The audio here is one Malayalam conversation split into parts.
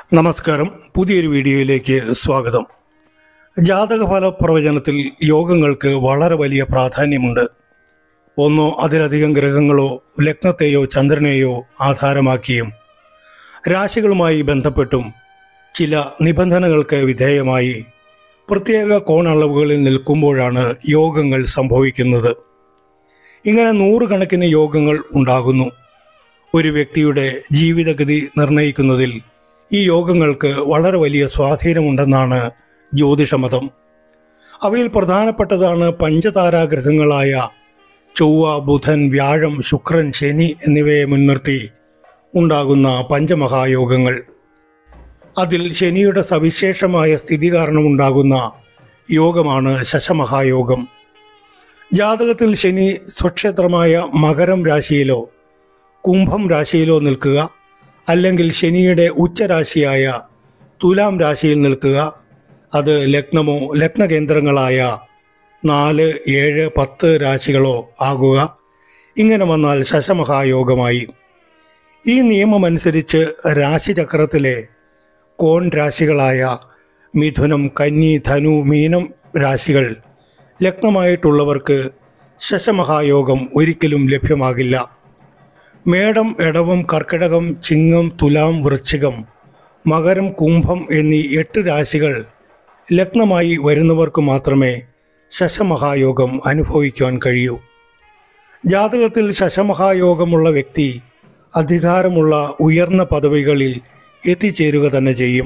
നമസ്കാരം പുതിയൊരു വീഡിയോയിലേക്ക് സ്വാഗതം ജാതകഫല പ്രവചനത്തിൽ യോഗങ്ങൾക്ക് വളരെ വലിയ പ്രാധാന്യമുണ്ട് ഒന്നോ അതിലധികം ഗ്രഹങ്ങളോ ലഗ്നത്തെയോ ചന്ദ്രനെയോ ആധാരമാക്കിയും രാശികളുമായി ബന്ധപ്പെട്ടും ചില നിബന്ധനകൾക്ക് വിധേയമായി പ്രത്യേക കോണളവുകളിൽ നിൽക്കുമ്പോഴാണ് യോഗങ്ങൾ സംഭവിക്കുന്നത് ഇങ്ങനെ നൂറുകണക്കിന് യോഗങ്ങൾ ഉണ്ടാകുന്നു ഒരു വ്യക്തിയുടെ ജീവിതഗതി നിർണയിക്കുന്നതിൽ ഈ യോഗങ്ങൾക്ക് വളരെ വലിയ സ്വാധീനമുണ്ടെന്നാണ് ജ്യോതിഷമതം അവയിൽ പ്രധാനപ്പെട്ടതാണ് പഞ്ചതാരാഗ്രഹങ്ങളായ ചൊവ്വ ബുധൻ വ്യാഴം ശുക്രൻ ശനി എന്നിവയെ മുൻനിർത്തി ഉണ്ടാകുന്ന പഞ്ചമഹായോഗങ്ങൾ അതിൽ ശനിയുടെ സവിശേഷമായ സ്ഥിതി കാരണമുണ്ടാകുന്ന യോഗമാണ് ശശമഹായോഗം ജാതകത്തിൽ ശനി സ്വക്ഷേത്രമായ മകരം രാശിയിലോ കുംഭം രാശിയിലോ നിൽക്കുക അല്ലെങ്കിൽ ശനിയുടെ ഉച്ചരാശിയായ തുലാം രാശിയിൽ നിൽക്കുക അത് ലഗ്നമോ ലഗ്നകേന്ദ്രങ്ങളായ നാല് ഏഴ് പത്ത് രാശികളോ ആകുക ഇങ്ങനെ വന്നാൽ ശശമഹായോഗമായി ഈ നിയമമനുസരിച്ച് രാശിചക്രത്തിലെ കോൺ രാശികളായ മിഥുനം കന്നി ധനു മീനം രാശികൾ ലഗ്നമായിട്ടുള്ളവർക്ക് ശശമഹായോഗം ഒരിക്കലും ലഭ്യമാകില്ല മേടം എടവം കർക്കിടകം ചിങ്ങം തുലാം വൃശ്ചികം മകരം കുംഭം എന്നീ എട്ട് രാശികൾ ലഗ്നമായി വരുന്നവർക്ക് മാത്രമേ ശശമഹായോഗം അനുഭവിക്കുവാൻ കഴിയൂ ജാതകത്തിൽ ശശമഹായോഗമുള്ള വ്യക്തി അധികാരമുള്ള ഉയർന്ന പദവികളിൽ എത്തിച്ചേരുക തന്നെ ചെയ്യും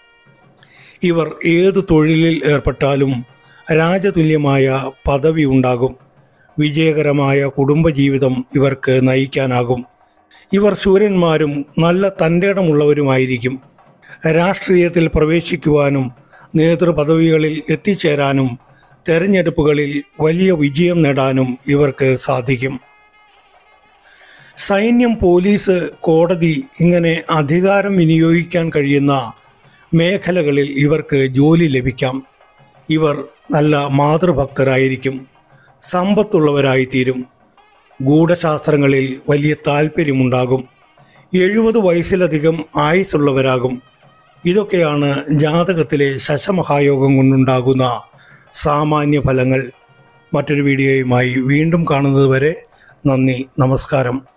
ഇവർ ഏതു തൊഴിലിൽ ഏർപ്പെട്ടാലും രാജതുല്യമായ പദവി ഉണ്ടാകും വിജയകരമായ കുടുംബജീവിതം ഇവർക്ക് നയിക്കാനാകും ഇവർ ശൂരന്മാരും നല്ല തൻ്റെടമുള്ളവരുമായിരിക്കും രാഷ്ട്രീയത്തിൽ പ്രവേശിക്കുവാനും നേതൃപദവികളിൽ എത്തിച്ചേരാനും തെരഞ്ഞെടുപ്പുകളിൽ വലിയ വിജയം നേടാനും ഇവർക്ക് സാധിക്കും സൈന്യം പോലീസ് കോടതി ഇങ്ങനെ അധികാരം വിനിയോഗിക്കാൻ കഴിയുന്ന മേഖലകളിൽ ഇവർക്ക് ജോലി ലഭിക്കാം ഇവർ നല്ല മാതൃഭക്തരായിരിക്കും സമ്പത്തുള്ളവരായിത്തീരും ഗൂഢശാസ്ത്രങ്ങളിൽ വലിയ താല്പര്യമുണ്ടാകും എഴുപത് വയസ്സിലധികം ആയുസ്സുള്ളവരാകും ഇതൊക്കെയാണ് ജാതകത്തിലെ ശശമഹായോഗം കൊണ്ടുണ്ടാകുന്ന സാമാന്യ ഫലങ്ങൾ മറ്റൊരു വീഡിയോയുമായി വീണ്ടും കാണുന്നതുവരെ നന്ദി നമസ്കാരം